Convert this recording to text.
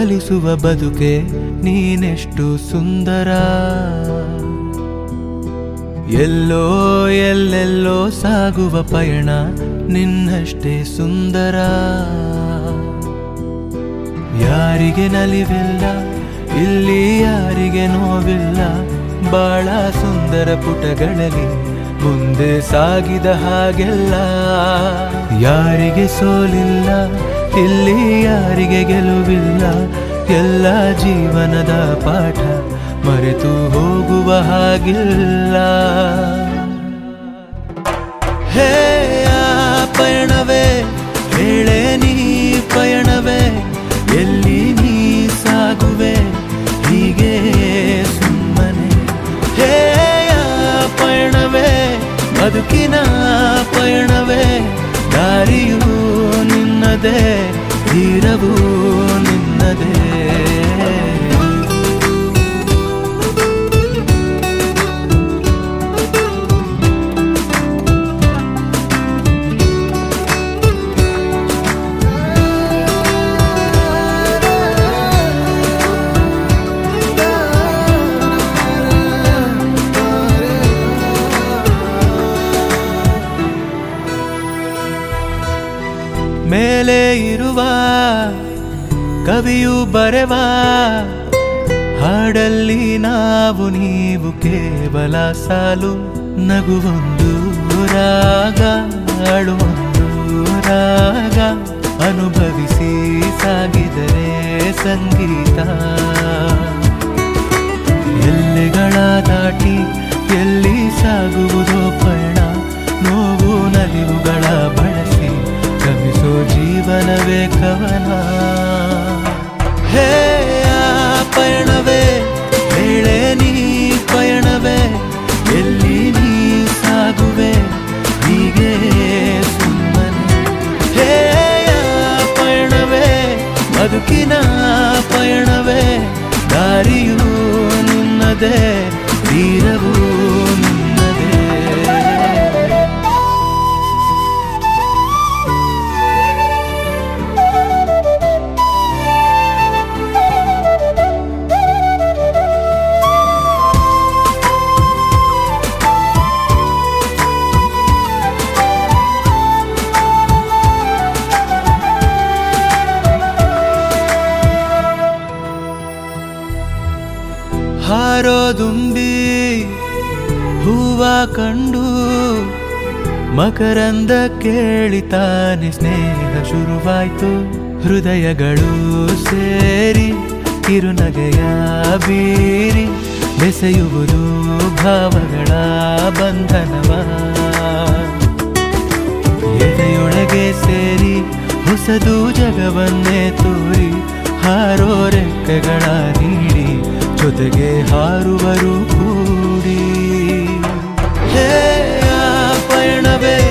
ಕಲಿಸುವ ಬದುಕೆ ನೀನೆಷ್ಟು ಸುಂದರ ಎಲ್ಲೋ ಎಲ್ಲೆಲ್ಲೋ ಸಾಗುವ ಪಯಣ ನಿನ್ನಷ್ಟೇ ಸುಂದರ ಯಾರಿಗೆ ನಲಿವಿಲ್ಲ ಇಲ್ಲಿ ಯಾರಿಗೆ ನೋವಿಲ್ಲ ಬಾಳ ಸುಂದರ ಪುಟಗಳಲ್ಲಿ ಮುಂದೆ ಸಾಗಿದ ಹಾಗೆಲ್ಲ ಯಾರಿಗೆ ಸೋಲಿಲ್ಲ ಇಲ್ಲಿ ಯಾರಿಗೆ ಗೆಲುವಿಲ್ಲ ಎಲ್ಲ ಜೀವನದ ಪಾಠ ಮರೆತು ಹೋಗುವ ಹಾಗಿಲ್ಲ ಹೇ ಆ ಪಯಣವೇ ಹೇಳೆ ನೀ ಪಯಣವೇ ಎಲ್ಲಿ ನೀ ಸಾಗುವೆ ಹೀಗೆ ಸುಮ್ಮನೆ ಹೇ ಆ ಪಯಣವೇ ಬದುಕಿನ ಪಯಣವೇ ದಾರಿಯೂ ನಿನ್ನದೇ ತೀರವೂ ನಿನ್ನದೇ ಮೇಲೆ ಇರುವ ಕವಿಯು ಬರೆವ ಹಾಡಲ್ಲಿ ನಾವು ನೀವು ಕೇವಲ ಸಾಲು ನಗುವೊಂದು ರಾಗ ಅಳುವೊಂದು ರಾಗ ಅನುಭವಿಸಿ ಸಾಗಿದರೆ ಸಂಗೀತ ಎಲ್ಲೆಗಳ ದಾಟಿ ಎಲ್ಲಿ ಸಾಗುವುದೋ ಪಯಣ ನೋವು ನಲಿವುಗಳ ಬಳಸಿ ಗಮಿಸೋ ಜೀವನವೇ ಕವನ ಹೇ ಆ ಪಯಣವೇ ಹೇಳೆ ನೀ ಪಯಣವೇ ಎಲ್ಲಿ ನೀ ಸಾಗುವೆ ಹೀಗೆ ಸುಮ್ಮನೆ ಹೇ ಆ ಪಯಣವೇ ಬದುಕಿನ ಪಯಣವೇ ದಾರಿಯೂ ನಿನ್ನದೇ ತೀರವೂ ನಿನ್ನದೇ ಹಾರೋ ದುಂಬಿ ಹೂವ ಕಂಡು ಮಕರಂದ ಕೇಳಿತಾನೆ ಸ್ನೇಹ ಶುರುವಾಯ್ತು ಹೃದಯಗಳು ಸೇರಿ ಕಿರುನಗೆಯ ಬೀರಿ ಬೆಸೆಯುವುದು ಭಾವಗಳ ಬಂಧನವ ಎದೆಯೊಳಗೆ ಸೇರಿ ಹೊಸದು ಜಗವನ್ನೇ ತೋರಿ ಹಾರೋ ರೆಕ್ಕೆಗಳ ನೀಡಿ ಜೊತೆಗೆ ಹಾರುವರು ಕೂಡಿ ಹೇ ಆ ಪಯಣವೇ